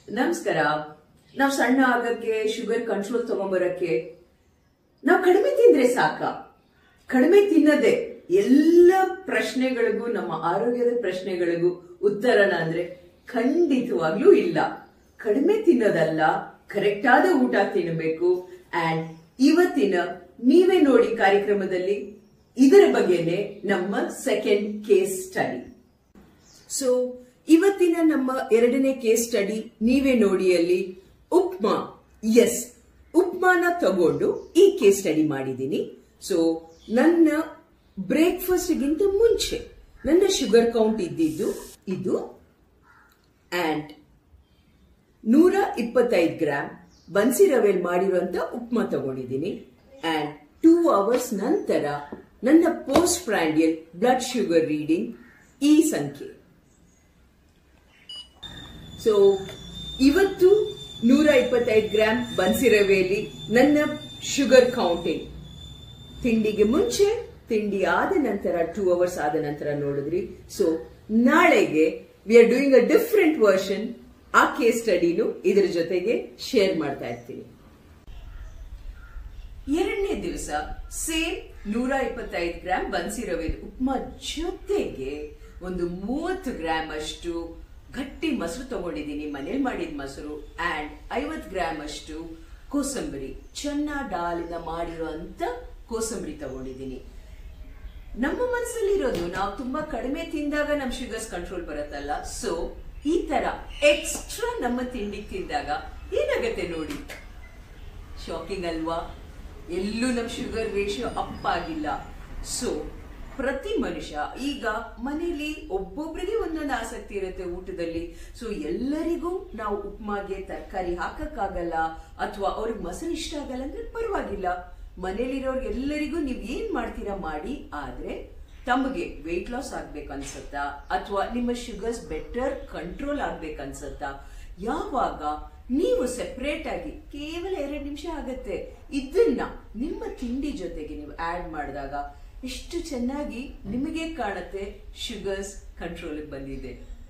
ನಮಸ್ಕಾರ ನಾವು ಸಣ್ಣ ಆಗಕ್ಕೆ ಶುಗರ್ ಕಂಟ್ರೋಲ್ ತಗೊಂಬರಕ್ಕೆ ನಾವು ಕಡಿಮೆ ತಿಂದ್ರೆ ಸಾಕ ಕಡಿಮೆ ತಿನ್ನದೆ ಎಲ್ಲ ಪ್ರಶ್ನೆಗಳಿಗೂ ನಮ್ಮ ಆರೋಗ್ಯದ ಪ್ರಶ್ನೆಗಳಿಗೂ ಉತ್ತರನ ಅಂದ್ರೆ ಖಂಡಿತವಾಗ್ಲೂ ಇಲ್ಲ ಕಡಿಮೆ ತಿನ್ನೋದಲ್ಲ ಕರೆಕ್ಟ್ ಆದ ಊಟ ತಿನ್ನಬೇಕು ಅಂಡ್ ಇವತ್ತಿನ ನೀವೇ ನೋಡಿ ಕಾರ್ಯಕ್ರಮದಲ್ಲಿ ಇದರ ಬಗ್ಗೆನೆ ನಮ್ಮ ಸೆಕೆಂಡ್ ಕೇಸ್ ಸ್ಟಡಿ ಸೊ ಇವತ್ತಿನ ನಮ್ಮ ಎರಡನೇ ಕೇಸ್ ಸ್ಟಡಿ ನೀವೇ ನೋಡಿಯಲ್ಲಿ ಉಪ್ಮಾ ಎಸ್ ಉಪ್ಮಾನ ತಗೊಂಡು ಈ ಕೇಸ್ ಸ್ಟಡಿ ಮಾಡಿದ್ದೀನಿ ಸೊ ನನ್ನ ಬ್ರೇಕ್ಫಾಸ್ಟ್ಗಿಂತ ಮುಂಚೆ ನನ್ನ ಶುಗರ್ ಕೌಂಟ್ ಇದ್ದಿದ್ದು ಇದು ಅಂಡ್ ನೂರ ಇಪ್ಪತ್ತೈದು ಗ್ರಾಮ್ ಬನ್ಸಿ ರವೆಲ್ ಮಾಡಿರುವಂತ ಉಪ್ಮಾ ತಗೊಂಡಿದ್ದೀನಿ ಅಂಡ್ ಟೂ ಅವರ್ಸ್ ನಂತರ ನನ್ನ post prandial blood sugar reading ಈ ಸಂಖ್ಯೆ ಸೊ ಇವತ್ತು ನೂರ ಇಪ್ಪತ್ತೈದು ಗ್ರಾಮ್ ಬನ್ಸಿ ರವೆಯಲ್ಲಿ ನನ್ನ ಶುಗರ್ ಕೌಂಟಿಂಗ್ ತಿಂಡಿಗೆ ಮುಂಚೆ ತಿಂಡಿ ಆದ ನಂತರ ಟೂ ಅವರ್ಸ್ ಆದ ನಂತರ ನೋಡಿದ್ರಿ ಸೊ ನಾಳೆಗೆ we are doing a different version ಆ ಕೇಸ್ ಸ್ಟಡಿನು ಇದ್ರ ಜೊತೆಗೆ ಶೇರ್ ಮಾಡ್ತಾ ಇರ್ತೀನಿ ಎರಡನೇ ದಿವಸ ಸೇಮ್ ನೂರ ಇಪ್ಪತ್ತೈದು ಗ್ರಾಮ್ ಬನ್ಸಿ ರವೆ ಉಪ್ಮಾ ಜೊತೆಗೆ ಒಂದು ಮೂವತ್ತು ಗ್ರಾಮ್ ಅಷ್ಟು ಗಟ್ಟಿ ಮೊಸರು ತಗೊಂಡಿದ್ದೀನಿ ಮನೇಲಿ ಮಾಡಿದ ಮೊಸರು ಅಂಡ್ ಐವತ್ ಗ್ರಾಮ್ ಅಷ್ಟು ಕೋಸಂಬರಿ ಚೆನ್ನ ಡಾಲಿನ ಮಾಡಿರುವಂತ ಕೋಸಂಬರಿ ತಗೊಂಡಿದ್ದೀನಿ ನಮ್ಮ ಮನಸ್ಸಲ್ಲಿರೋದು ನಾವು ತುಂಬಾ ಕಡಿಮೆ ತಿಂದಾಗ ನಮ್ ಶುಗರ್ಸ್ ಕಂಟ್ರೋಲ್ ಬರುತ್ತಲ್ಲ ಸೊ ಈ ತರ ಎಕ್ಸ್ಟ್ರಾ ನಮ್ಮ ತಿಂಡಿ ತಿಂದಾಗ ಏನಾಗತ್ತೆ ನೋಡಿ ಶಾಕಿಂಗ್ ಅಲ್ವಾ ಎಲ್ಲೂ ನಮ್ ಶುಗರ್ ರೇಷಿಯೋ ಅಪ್ ಆಗಿಲ್ಲ ಸೊ ಪ್ರತಿ ಮನುಷ್ಯ ಈಗ ಮನೇಲಿ ಒಬ್ಬೊಬ್ಬರಿಗೆ ಒಂದೊಂದು ಆಸಕ್ತಿ ಇರುತ್ತೆ ಊಟದಲ್ಲಿ ಸೊ ಎಲ್ಲರಿಗೂ ನಾವು ಉಪ್ಮಾಗೆ ತರಕಾರಿ ಹಾಕಕ್ಕಾಗಲ್ಲ ಅಥವಾ ಅವ್ರಿಗೆ ಮೊಸರು ಇಷ್ಟ ಆಗಲ್ಲ ಅಂದ್ರೆ ಪರವಾಗಿಲ್ಲ ಮನೇಲಿರೋರ್ಗೆ ಎಲ್ಲರಿಗೂ ನೀವ್ ಏನ್ ಮಾಡ್ತೀರಾ ಮಾಡಿ ಆದ್ರೆ ತಮಗೆ ವೆಯ್ಟ್ ಲಾಸ್ ಆಗ್ಬೇಕು ಅನ್ಸತ್ತಾ ಅಥವಾ ನಿಮ್ಮ ಶುಗರ್ಸ್ ಬೆಟರ್ ಕಂಟ್ರೋಲ್ ಆಗ್ಬೇಕು ಅನ್ಸತ್ತಾ ಯಾವಾಗ ನೀವು ಸೆಪರೇಟ್ ಆಗಿ ಕೇವಲ ಎರಡು ನಿಮಿಷ ಆಗತ್ತೆ ಇದನ್ನ ನಿಮ್ಮ ತಿಂಡಿ ಜೊತೆಗೆ ನೀವು ಆಡ್ ಮಾಡಿದಾಗ ಎಷ್ಟು ಚೆನ್ನಾಗಿ ನಿಮಗೆ ಕಾಣುತ್ತೆ ಶುಗರ್ಸ್ ಕಂಟ್ರೋಲ್ ಬಂದಿದೆ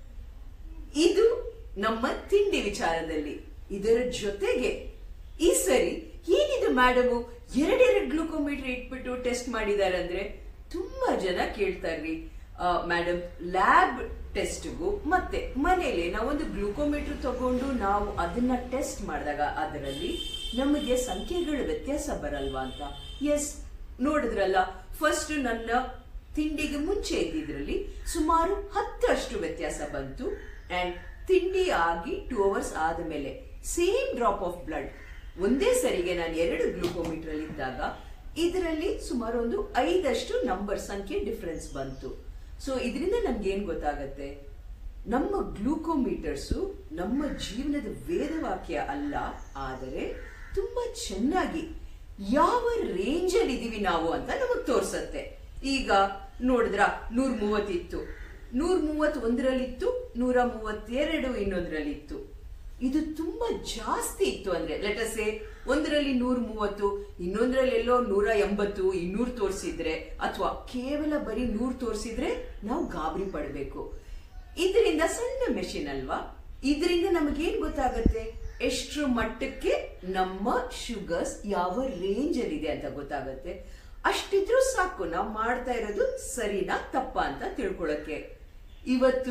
ಇದು ನಮ್ಮ ತಿಂಡಿ ವಿಚಾರದಲ್ಲಿ ಇದರ ಜೊತೆಗೆ ಈ ಸರಿ ಏನಿದು ಮೇಡಮು ಎರಡೆರಡು ಗ್ಲೂಕೋಮೀಟರ್ ಇಟ್ಬಿಟ್ಟು ಟೆಸ್ಟ್ ಮಾಡಿದ್ದಾರೆ ಅಂದ್ರೆ ತುಂಬಾ ಜನ ಕೇಳ್ತಾರ್ರಿ ಮೇಡಮ್ ಲ್ಯಾಬ್ ಟೆಸ್ಟ್ಗೂ ಮತ್ತೆ ಮನೇಲಿ ನಾವೊಂದು ಗ್ಲೂಕೋಮೀಟರ್ ತಗೊಂಡು ನಾವು ಅದನ್ನ ಟೆಸ್ಟ್ ಮಾಡಿದಾಗ ಅದರಲ್ಲಿ ನಮಗೆ ಸಂಖ್ಯೆಗಳ ವ್ಯತ್ಯಾಸ ಬರಲ್ವಾ ಅಂತ ಎಸ್ ನೋಡಿದ್ರಲ್ಲ ಫಸ್ಟ್ ನನ್ನ ತಿಂಡಿಗೆ ಮುಂಚೆ ಇದ್ದಿದ್ರಲ್ಲಿ ಸುಮಾರು ಹತ್ತರಷ್ಟು ವ್ಯತ್ಯಾಸ ಬಂತು ಅಂಡ್ ತಿಂಡಿ ಆಗಿ ಟೂ ಅವರ್ಸ್ ಆದಮೇಲೆ ಸೇಮ್ ಡ್ರಾಪ್ ಆಫ್ ಬ್ಲಡ್ ಒಂದೇ ಸರಿಗೆ ನಾನು ಎರಡು ಗ್ಲೂಕೋಮೀಟರ್ ಅಲ್ಲಿ ಇದ್ದಾಗ ಇದರಲ್ಲಿ ಸುಮಾರು ಒಂದು ಐದಷ್ಟು ನಂಬರ್ ಸಂಖ್ಯೆ ಡಿಫರೆನ್ಸ್ ಬಂತು ಸೊ ಇದರಿಂದ ನಮ್ಗೆ ಏನ್ ಗೊತ್ತಾಗತ್ತೆ ನಮ್ಮ ಗ್ಲೂಕೋಮೀಟರ್ಸು ನಮ್ಮ ಜೀವನದ ವೇದವಾಕ್ಯ ಅಲ್ಲ ಆದರೆ ತುಂಬಾ ಚೆನ್ನಾಗಿ ಯಾವ ರೇಂಜ್ ಅಲ್ಲಿ ಇದೀವಿ ನಾವು ಅಂತ ನಮಗ್ ತೋರ್ಸತ್ತೆ ಈಗ ನೋಡಿದ್ರ ನೂರ್ ಮೂವತ್ತಿತ್ತು ನೂರ್ ಮೂವತ್ ಒಂದರಲ್ಲಿತ್ತು ನೂರ ಮೂವತ್ತೆರಡು ಇನ್ನೊಂದರಲ್ಲಿತ್ತು ಇದು ತುಂಬಾ ಜಾಸ್ತಿ ಇತ್ತು ಅಂದ್ರೆ ಲೆಟಸೆ ಒಂದರಲ್ಲಿ ನೂರ ಮೂವತ್ತು ಇನ್ನೊಂದರಲ್ಲಿ ಎಲ್ಲೋ ನೂರ ಎಂಬತ್ತು ಇನ್ನೂರು ತೋರಿಸಿದ್ರೆ ಅಥವಾ ಕೇವಲ ಬರೀ ನೂರು ತೋರಿಸಿದ್ರೆ ನಾವು ಗಾಬರಿ ಪಡಬೇಕು ಇದರಿಂದ ಸಣ್ಣ ಮೆಷಿನ್ ಅಲ್ವಾ ಇದರಿಂದ ನಮಗೇನ್ ಗೊತ್ತಾಗತ್ತೆ ಎಷ್ಟರ ಮಟ್ಟಕ್ಕೆ ನಮ್ಮ ಶುಗರ್ಸ್ ಯಾವ ರೇಂಜ್ ಅಲ್ಲಿ ಇದೆ ಅಂತ ಗೊತ್ತಾಗತ್ತೆ ಅಷ್ಟಿದ್ರೂ ಸಾಕು ನಾವು ಮಾಡ್ತಾ ಇರೋದು ಸರಿನಾ ತಪ್ಪ ಅಂತ ತಿಳ್ಕೊಳಕ್ಕೆ ಇವತ್ತು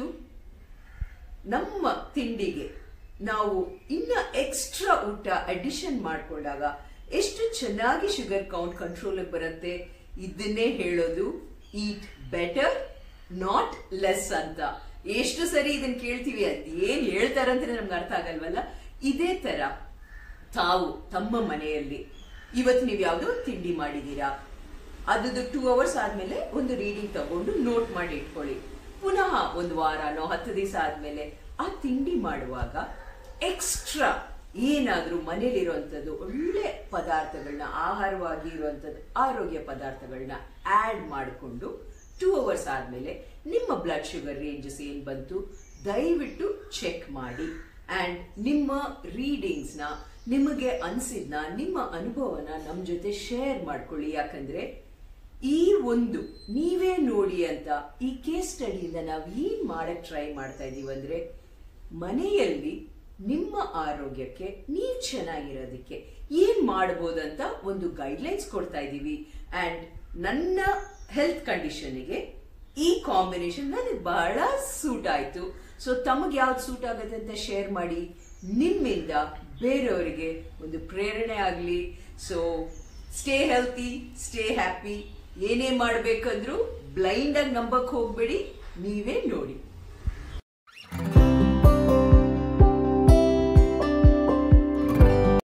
ನಮ್ಮ ತಿಂಡಿಗೆ ನಾವು ಇನ್ನ ಎಕ್ಸ್ಟ್ರಾ ಊಟ ಅಡಿಷನ್ ಮಾಡ್ಕೊಂಡಾಗ ಎಷ್ಟು ಚೆನ್ನಾಗಿ ಶುಗರ್ ಕೌಂಟ್ ಕಂಟ್ರೋಲ್ ಬರುತ್ತೆ ಇದನ್ನೇ ಹೇಳೋದು ಈಟ್ ಬೆಟರ್ ನಾಟ್ ಲೆಸ್ ಅಂತ ಎಷ್ಟು ಸರಿ ಇದನ್ನ ಕೇಳ್ತೀವಿ ಅದ್ ಏನ್ ಹೇಳ್ತಾರಂತ ನಮ್ಗೆ ಅರ್ಥ ಆಗಲ್ವಲ್ಲ ಇದೇ ತರ ತಾವು ತಮ್ಮ ಮನೆಯಲ್ಲಿ ಇವತ್ತು ನೀವು ಯಾವ್ದೋ ತಿಂಡಿ ಮಾಡಿದೀರಾ ಅದದ್ದು ಟೂ ಅವರ್ಸ್ ಆದ್ಮೇಲೆ ಒಂದು ರೀಡಿಂಗ್ ತಗೊಂಡು ನೋಟ್ ಮಾಡಿ ಇಟ್ಕೊಳ್ಳಿ ಪುನಃ ಒಂದು ವಾರನೋ ಹತ್ತು ದಿವಸ ಆದ್ಮೇಲೆ ಆ ತಿಂಡಿ ಮಾಡುವಾಗ ಎಕ್ಸ್ಟ್ರಾ ಏನಾದ್ರೂ ಮನೇಲಿರುವಂತದ್ದು ಒಳ್ಳೆ ಪದಾರ್ಥಗಳನ್ನ ಆಹಾರವಾಗಿ ಇರುವಂತದ್ದು ಆರೋಗ್ಯ ಪದಾರ್ಥಗಳನ್ನ ಆಡ್ ಮಾಡಿಕೊಂಡು ಟೂ ಅವರ್ಸ್ ಆದ್ಮೇಲೆ ನಿಮ್ಮ ಬ್ಲಡ್ ಶುಗರ್ ರೇಂಜಸ್ ಏನ್ ಬಂತು ದಯವಿಟ್ಟು ಚೆಕ್ ಮಾಡಿ ಅಂಡ್ ನಿಮ್ಮ ರೀಡಿಂಗ್ಸ್ ನ ನಿಮಗೆ ಅನ್ಸಿದ್ನ ನಿಮ್ಮ ಅನುಭವನ ನಮ್ ಜೊತೆ ಶೇರ್ ಮಾಡ್ಕೊಳ್ಳಿ ಯಾಕಂದ್ರೆ ಈ ಒಂದು ನೀವೇ ನೋಡಿ ಅಂತ ಈ ಕೇಸ್ ಸ್ಟಡಿಯಿಂದ ನಾವು ಏನ್ ಮಾಡಕ್ ಟ್ರೈ ಮಾಡ್ತಾ ಇದೀವಿ ಅಂದ್ರೆ ಮನೆಯಲ್ಲಿ ನಿಮ್ಮ ಆರೋಗ್ಯಕ್ಕೆ ನೀವು ಚೆನ್ನಾಗಿರೋದಕ್ಕೆ ಏನ್ ಮಾಡ್ಬೋದಂತ ಒಂದು ಗೈಡ್ಲೈನ್ಸ್ ಕೊಡ್ತಾ ಇದ್ದೀವಿ ಅಂಡ್ ನನ್ನ ಹೆಲ್ತ್ ಕಂಡೀಷನ್ಗೆ ಈ ಕಾಂಬಿನೇಷನ್ ನನಗೆ ಬಹಳ ಸೂಟ್ ಆಯ್ತು ಸೊ ತಮಗೆ ಯಾವ್ದು ಸೂಟ್ ಆಗುತ್ತೆ ಅಂತ ಶೇರ್ ಮಾಡಿ ನಿಮ್ಮಿಂದ ಬೇರೆಯವರಿಗೆ ಒಂದು ಪ್ರೇರಣೆ ಆಗಲಿ so stay healthy stay happy ಏನೇ ಮಾಡ್ಬೇಕಂದ್ರೂ ಬ್ಲೈಂಡ್ ಆಗಿ ನಂಬಕ್ ಹೋಗ್ಬೇಡಿ ನೀವೇ ನೋಡಿ